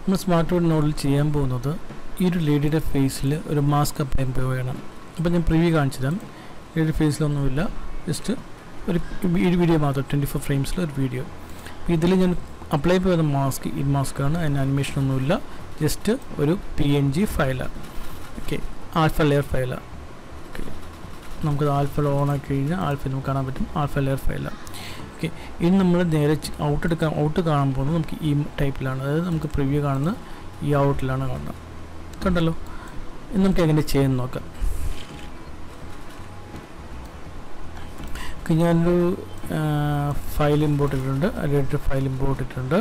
നമ്മൾ smart board നോഡിൽ ചെയ്യാൻ പോകുന്നത് ഈ ഒരു ലേഡിയുടെ ഫേസിൽ ഒരു മാസ്ക് അപ്ലൈ ചെയ്യണം അപ്പോൾ ഞാൻ പ്രിവ്യൂ കാണിച്ചു തരാം ലേഡിയുടെ ഫേസിലൊന്നുമില്ല ജസ്റ്റ് ഒരു ഈ വീഡിയോ മാത്രം ട്വൻറ്റി ഫോർ ഫ്രെയിംസിൽ ഒരു വീഡിയോ അപ്പോൾ ഇതിൽ ഞാൻ അപ്ലൈ ചെയ്ത മാസ്ക് ഈ മാസ്കാണ് അതിന് അനിമേഷൻ ഒന്നുമില്ല ജസ്റ്റ് ഒരു പി എൻ ജി ഫയലാണ് ഓക്കെ ആൽഫ ലെയർ ഫയലാണ് ഓക്കെ നമുക്കത് ആൽഫ ഓൺ ആക്കി കഴിഞ്ഞാൽ ആൽഫ നമുക്ക് കാണാൻ പറ്റും ആൽഫ ലെയർ ഫയലാണ് ഓക്കെ ഇനി നമ്മൾ നേരെ ഔട്ട് എടുക്കാൻ ഔട്ട് കാണാൻ പോകുന്നത് നമുക്ക് ഈ ടൈപ്പിലാണ് അതായത് നമുക്ക് പ്രിവ്യൂ കാണുന്നത് ഈ ഔട്ടിലാണ് കാണുന്നത് കണ്ടല്ലോ ഇനി നമുക്ക് എങ്ങനെ ചെയ്യാൻ നോക്കാം ഓക്കെ ഞാനൊരു ഫയൽ ഇമ്പോർട്ട് ഇട്ടിട്ടുണ്ട് അതിലായിട്ട് ഫയൽ ഇമ്പോർട്ട് ഇട്ടിട്ടുണ്ട്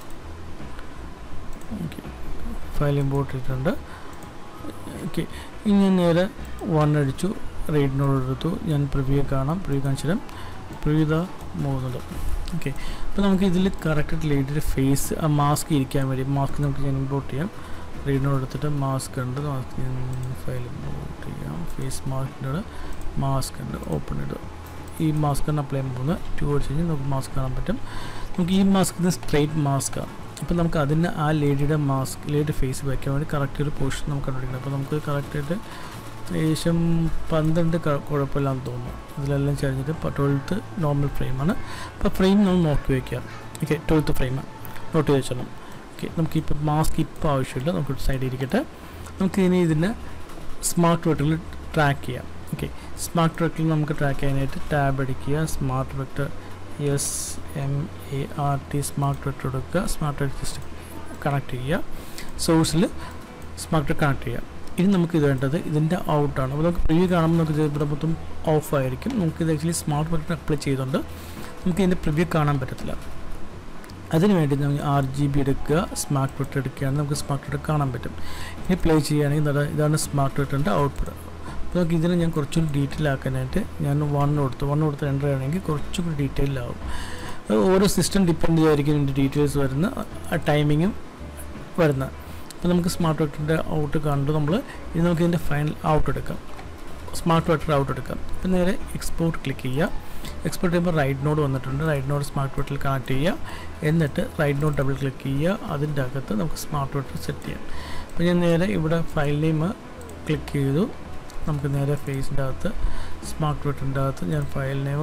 ഓക്കെ ഫയൽ ഇമ്പോർട്ട് ഇട്ടിട്ടുണ്ട് ഓക്കെ ഇനി ഞാൻ നേരെ വൺ അടിച്ചു റീഡിനോട് എടുത്തു ഞാൻ പ്രിവ്യൂ കാണാം പ്രിവ്യൂ കാണിച്ചു തരാം പ്രിവ്യൂ ഇതാ പോകുന്നത് ഓക്കെ അപ്പോൾ നമുക്ക് ഇതിൽ കറക്റ്റ് ലേഡിയുടെ ഫേസ് ആ മാസ്ക് ഇരിക്കാൻ വേണ്ടി മാസ്ക് നമുക്ക് ഞാൻ ഇമ്പോർട്ട് ചെയ്യാം റീഡിനോട് എടുത്തിട്ട് മാസ്ക് ഉണ്ട് മാസ്ക് ഫയൽ ഇമ്പോർട്ട് ചെയ്യാം ഫേസ് മാസ്കിൻ്റെ മാസ്ക് ഉണ്ട് ഓപ്പൺ ഇടുക ഈ മാസ്ക് ആണ് അപ്ലൈ ചെയ്യാൻ പോകുന്നത് ടു അടിച്ച് കഴിഞ്ഞാൽ നമുക്ക് മാസ്ക് കാണാൻ പറ്റും നമുക്ക് ഈ മാസ്ക് സ്ട്രെയിറ്റ് മാസ്കാണ് അപ്പോൾ നമുക്ക് അതിന് ആ ലേഡിയുടെ മാസ്ക് ലേഡിയുടെ ഫേസ് വയ്ക്കാൻ വേണ്ടി കറക്റ്റ് ഒരു പൊസിഷൻ നമുക്ക് കണ്ടുപിടിക്കണം അപ്പോൾ നമുക്ക് കറക്റ്റായിട്ട് ഏകദേശം പന്ത്രണ്ട് കുഴപ്പമില്ലാന്ന് തോന്നുന്നു ഇതിലെല്ലാം ചരിഞ്ഞിട്ട് ട്വൽത്ത് നോർമൽ ഫ്രെയിമാണ് അപ്പോൾ ഫ്രെയിം നമ്മൾ നോക്കി വയ്ക്കുക ഓക്കെ ട്വൽത്ത് ഫ്രെയിം നോട്ട് ചെയ്ത് വെച്ചോളാം ഓക്കെ നമുക്കിപ്പോൾ മാസ്ക് ഇപ്പോൾ ആവശ്യമില്ല നമുക്ക് സൈഡിൽ ഇരിക്കട്ടെ നമുക്ക് ഇനി ഇതിനെ സ്മാർട്ട് വെക്ടറിൽ ട്രാക്ക് ചെയ്യാം ഓക്കെ സ്മാർട്ട് വെക്ടറിൽ നമുക്ക് ട്രാക്ക് ചെയ്യാനായിട്ട് ടാബ് അടിക്കുക smart vector S M A R T smart vector എടുക്കുക സ്മാർട്ട് വെക്ടർ കണക്ട് ചെയ്യുക സോഴ്സിൽ സ്മാർട്ട് വെക്ടർ കണക്ട് ചെയ്യുക ഇനി നമുക്ക് ഇത് വേണ്ടത് ഇതിൻ്റെ ഔട്ടാണ് അപ്പോൾ നമുക്ക് പ്രിവ്യൂ കാണുമ്പോൾ നമുക്ക് ഇവിടെ മൊത്തം ഓഫ് ആയിരിക്കും നമുക്ക് ഇത് ആക്ച്വലി സ്മാർട്ട് വെക്ടർ അപ്ലൈ ചെയ്തുകൊണ്ട് നമുക്ക് ഇതിൻ്റെ പ്രിവ്യൂ കാണാൻ പറ്റത്തില്ല അതിന് വേണ്ടി നമ്മൾ ആർ ജി ബി എടുക്കുക സ്മാർട്ട് വെക്ടർ എടുക്കുകയാണെങ്കിൽ നമുക്ക് സ്മാർട്ട് വെക്ടർ കാണാൻ പറ്റും ഇനി പ്ലേ ചെയ്യുകയാണെങ്കിൽ ഇതാണ് സ്മാർട്ട് വെക്ടറിൻ്റെ ഔട്ട്പുട്ട് അപ്പോൾ നമുക്ക് ഇതിനെ ഞാൻ കുറച്ചുകൂടി ഡീറ്റെയിൽ ആക്കാനായിട്ട് ഞാൻ വൺ കൊടുത്തു വൺ കൊടുത്ത് എൻ്റർ ചെയ്യണമെങ്കിൽ കുറച്ചുകൂടി ഡീറ്റെയിൽ ആവും ഓരോ സിസ്റ്റം ഡിപ്പെൻഡ് ചെയ്തായിരിക്കും ഇതിൻ്റെ ഡീറ്റെയിൽസ് വരുന്ന ടൈമിങ്ങും വരുന്നത് അപ്പോൾ നമുക്ക് സ്മാർട്ട് വെക്ടറിൻ്റെ ഔട്ട് കണ്ടു നമ്മൾ ഇനി നമുക്ക് ഇതിൻ്റെ ഫൈനൽ ഔട്ട് എടുക്കാം സ്മാർട്ട് വെക്ടർ ഔട്ട് എടുക്കാം അപ്പോൾ നേരെ എക്സ്പോർട്ട് ക്ലിക്ക് ചെയ്യുക എക്സ്പോർട്ട് ചെയ്യുമ്പോൾ റൈറ്റ് നോഡ് വന്നിട്ടുണ്ട് റൈറ്റ് നോഡ് സ്മാർട്ട് വെക്ടറിൽ കണക്ട് ചെയ്യുക എന്നിട്ട് റൈറ്റ് നോഡ് ഡബിൾ ക്ലിക്ക് ചെയ്യുക അതിൻ്റെ അകത്ത് നമുക്ക് സ്മാർട്ട് വെക്ടർ സെറ്റ് ചെയ്യാം അപ്പോൾ ഞാൻ നേരെ ഇവിടെ ഫയൽ നെയിം ക്ലിക്ക് ചെയ്തു നമുക്ക് നേരെ ഫേസിൻ്റെ അകത്ത് സ്മാർട്ട് വെക്ടറിൻ്റെ അകത്ത് ഞാൻ file name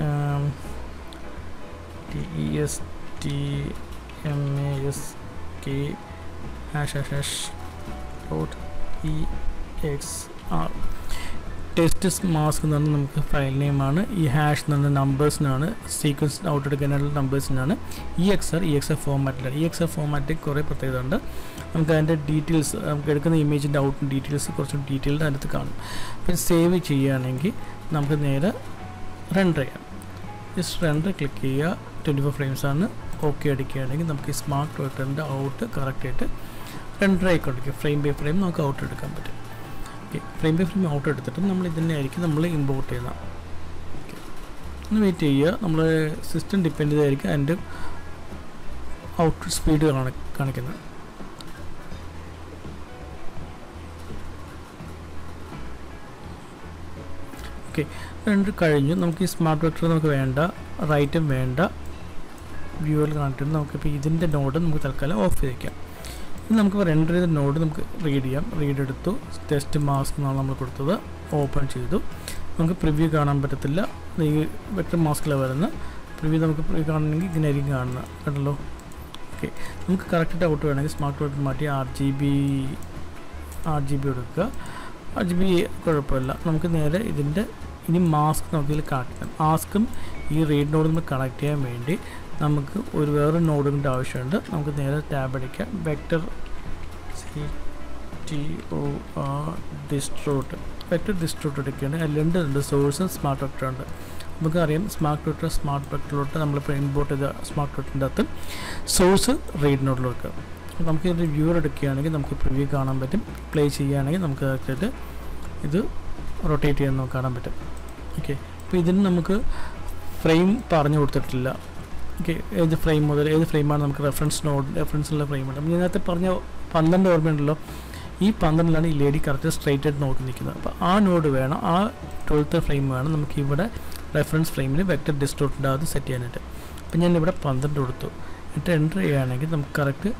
T E S T M A S K hash hash hash dot E X R test mask എന്ന് പറഞ്ഞാൽ നമുക്ക് ഫയൽ നെയിമാണ് ഈ ഹാഷ് എന്ന് പറഞ്ഞ നമ്പേഴ്സിനാണ് സീക്വൻസ് ഔട്ട് എടുക്കാനുള്ള നമ്പേഴ്സിനാണ് E X R E X R ഫോമാറ്റിലാണ് ഇ എക്സ് ആർ ഫോമാറ്റിൽ കുറേ പ്രത്യേകത ഉണ്ട് നമുക്ക് അതിൻ്റെ ഡീറ്റെയിൽസ് നമുക്ക് എടുക്കുന്ന ഇമേജിൻ്റെ ഔട്ട് ഡീറ്റെയിൽസ് കുറച്ച് ഡീറ്റെയിൽഡ് അതിനകത്ത് കാണും അപ്പോൾ സേവ് ചെയ്യുകയാണെങ്കിൽ നമുക്ക് നേരെ റെൻഡർ ചെയ്യാം ജസ്റ്റ് റെൻഡർ ക്ലിക്ക് ചെയ്യുക ട്വൻറ്റി ഫോർ ഫ്രെയിംസ് ആണ് ഓക്കെ അടിക്കുകയാണെങ്കിൽ നമുക്ക് ഈ സ്മാർട്ട് വെക്ടറിൻ്റെ ഔട്ട് കറക്റ്റായിട്ട് റെൻഡർ ആയിക്കൊണ്ടിരിക്കും ഫ്രെയിം ബൈ ഫ്രെയിം നമുക്ക് ഔട്ട് എടുക്കാൻ പറ്റും okay frame by frame out എടുത്തിട്ട് നമ്മൾ ഇതിനെ ആയിരിക്കും നമ്മൾ ഇമ്പോർട്ട് ചെയ്യുന്നത് ഓക്കെ ഒന്ന് വെയിറ്റ് ചെയ്യുക നമ്മൾ സിസ്റ്റം ഡിപ്പെൻഡ് ചെയ്തായിരിക്കും അതിൻ്റെ ഔട്ട് സ്പീഡ് കാണി കാണിക്കുന്നത് ഓക്കെ രണ്ട് കഴിഞ്ഞു നമുക്ക് ഈ സ്മാർട്ട് വെക്ടർ നമുക്ക് വേണ്ട റൈറ്റും വേണ്ട വ്യൂവിൽ കണക്ട് ചെയ്ത് നമുക്കിപ്പോൾ ഇതിൻ്റെ നോഡ് നമുക്ക് തൽക്കാലം ഓഫ് ചെയ്ത് വയ്ക്കാം ഇനി നമുക്ക് റെൻഡർ ചെയ്ത നോഡ് നമുക്ക് റീഡ് ചെയ്യാം റീഡ് എടുത്തു ടെസ്റ്റ് മാസ്ക് എന്നാണ് നമ്മൾ കൊടുത്തത് ഓപ്പൺ ചെയ്തു നമുക്ക് പ്രിവ്യൂ കാണാൻ പറ്റത്തില്ല ഈ വെക്ടർ മാസ്കിലാണ് വരുന്നത് പ്രിവ്യൂ നമുക്ക് പ്രിവ്യൂ കാണണമെങ്കിൽ ഇതിനായിരിക്കും കാണുന്നത് കണ്ടല്ലോ ഓക്കെ നമുക്ക് കറക്റ്റ് ഔട്ട് വേണമെങ്കിൽ സ്മാർട്ട് വെക്ടർ മാറ്റി R G B R G B എടുക്കുക ആർ ജി ബി കുഴപ്പമില്ല നമുക്ക് നേരെ ഇതിൻ്റെ ഇനി മാസ്ക് നമുക്ക് ഇതിൽ കണക്ട് ചെയ്യാം മാസ്കും ഈ റീഡ് നോഡ് നമ്മൾ കണക്ട് ചെയ്യാൻ വേണ്ടി നമുക്ക് ഒരു വേറെ നോഡിൻ്റെ ആവശ്യമുണ്ട് നമുക്ക് നേരെ ടാബ് അടിക്കാം vector C T O R distort vector distort എടുക്കുകയാണ് അതിൽ രണ്ട് ഉണ്ട് സോഴ്സും സ്മാർട്ട് വെക്ടർ ഉണ്ട് നമുക്കറിയാം സ്മാർട്ട് വെക്ടർ സ്മാർട്ട് വെക്ടറിലോട്ട് നമ്മളിപ്പോൾ ഇമ്പോർട്ട് ചെയ്ത സ്മാർട്ട് വെക്ടറിൻ്റെ അകത്ത് സോഴ്സ് റീഡ് നോഡിൽ വെക്കുക നമുക്ക് ഇതിൻ്റെ വ്യൂവർ എടുക്കുകയാണെങ്കിൽ നമുക്ക് പ്രിവ്യൂ കാണാൻ പറ്റും പ്ലേ ചെയ്യുകയാണെങ്കിൽ നമുക്ക് കറക്റ്റായിട്ട് ഇത് റൊട്ടേറ്റ് ചെയ്യാൻ നമുക്ക് കാണാൻ പറ്റും ഓക്കെ അപ്പോൾ ഇതിന് നമുക്ക് ഫ്രെയിം പറഞ്ഞു കൊടുത്തിട്ടില്ല ഓക്കെ ഏത് ഫ്രെയിം മുതൽ ഏത് ഫ്രെയിമാണ് നമുക്ക് റെഫറൻസ് നോഡ് റെഫറൻസുള്ള ഫ്രെയിമുണ്ട് അപ്പോൾ ഇതിനകത്ത് പറഞ്ഞ പന്ത്രണ്ട് ഓർമ്മയുണ്ടല്ലോ ഈ പന്ത്രണ്ടിലാണ് ഈ ലേഡി കറക്റ്റ് സ്ട്രൈറ്റ് ആയിട്ട് നോക്കി നിൽക്കുന്നത് അപ്പോൾ ആ നോഡ് വേണം ആ ട്വൽത്ത് ഫ്രെയിം വേണം നമുക്ക് ഇവിടെ റെഫറൻസ് ഫ്രെയിമിൽ വെക്ടർ ഡിസ്റ്റോർട്ടിൻ്റെ അത് സെറ്റ് ചെയ്യാനായിട്ട് അപ്പോൾ ഞാൻ ഇവിടെ പന്ത്രണ്ട് കൊടുത്തു എന്നിട്ട് എൻ്റർ ചെയ്യുകയാണെങ്കിൽ നമുക്ക് കറക്റ്റ്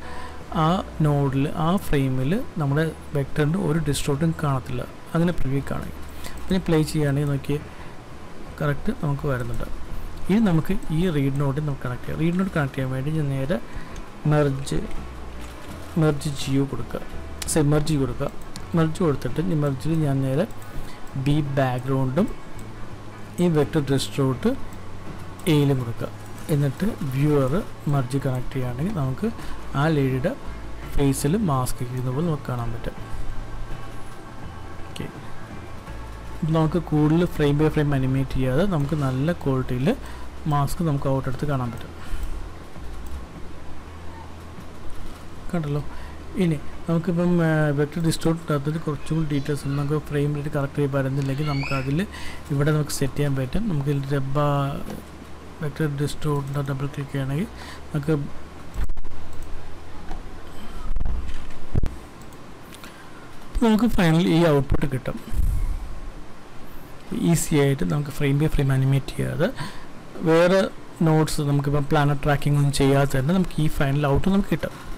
ആ നോഡിൽ ആ ഫ്രെയിമിൽ നമ്മുടെ വെക്ടറിൻ്റെ ഒരു ഡിസ്ട്രോട്ടും കാണത്തില്ല അങ്ങനെ പ്രിവ്യൂ കാണുക പിന്നെ പ്ലേ ചെയ്യുകയാണെങ്കിൽ നോക്കി കറക്റ്റ് നമുക്ക് വരുന്നുണ്ട് ഇനി നമുക്ക് ഈ റീഡ് നോഡിൽ നമുക്ക് കണക്ട് ചെയ്യാം റീഡ് നോഡ് കണക്ട് ചെയ്യാൻ വേണ്ടി ഞാൻ നേരെ മെർജ് മെർജ് ജിയോ കൊടുക്കുക സെ മെർജ് കൊടുക്കുക മെർജ് കൊടുത്തിട്ട് ഈ മെർജിൽ ഞാൻ നേരെ ബി ബാക്ക്ഗ്രൗണ്ടും ഈ വെക്ടർ ഡിസ്ട്രോട്ട് എയിലും കൊടുക്കുക എന്നിട്ട് വ്യൂവർ മർജ് കണക്ട് ചെയ്യുകയാണെങ്കിൽ നമുക്ക് ആ ലേഡിയുടെ ഫേസിൽ മാസ്ക് ഇരിക്കുന്ന പോലെ നമുക്ക് കാണാൻ പറ്റും ഓക്കെ നമുക്ക് കൂടുതൽ ഫ്രെയിം ബൈ ഫ്രെയിം അനിമേറ്റ് ചെയ്യാതെ നമുക്ക് നല്ല ക്വാളിറ്റിയിൽ മാസ്ക് നമുക്ക് ഔട്ട് എടുത്ത് കാണാൻ പറ്റും കണ്ടല്ലോ ഇനി നമുക്കിപ്പം വെക്ടർ ഡിസ്റ്റോർട്ട് അതിൽ കുറച്ചും കൂടി ഡീറ്റെയിൽസ് ഉണ്ട് നമുക്ക് ഫ്രെയിം റേറ്റ് കറക്റ്റ് ചെയ്ത് വരുന്നില്ലെങ്കിൽ നമുക്ക് അതിൽ ഇവിടെ നമുക്ക് സെറ്റ് ചെയ്യാൻ പറ്റും നമുക്ക് ഡബ്ബ വെക്ടർ ഡിസ്റ്റോർട്ടിൻ്റെ ഡബിൾ ക്ലിക്ക് ചെയ്യണമെങ്കിൽ നമുക്ക് നമുക്ക് ഫൈനലി ഈ ഔട്ട്പുട്ട് കിട്ടും ഈസി ആയിട്ട് നമുക്ക് ഫ്രെയിം ബൈ ഫ്രെയിം അനിമേറ്റ് ചെയ്യാതെ വേറെ നോട്ട്സ് നമുക്കിപ്പം പ്ലാനറ്റ് ട്രാക്കിംഗ് ഒന്നും ചെയ്യാതെ തന്നെ നമുക്ക് ഈ ഫൈനൽ ഔട്ട് നമുക്ക് കിട്ടും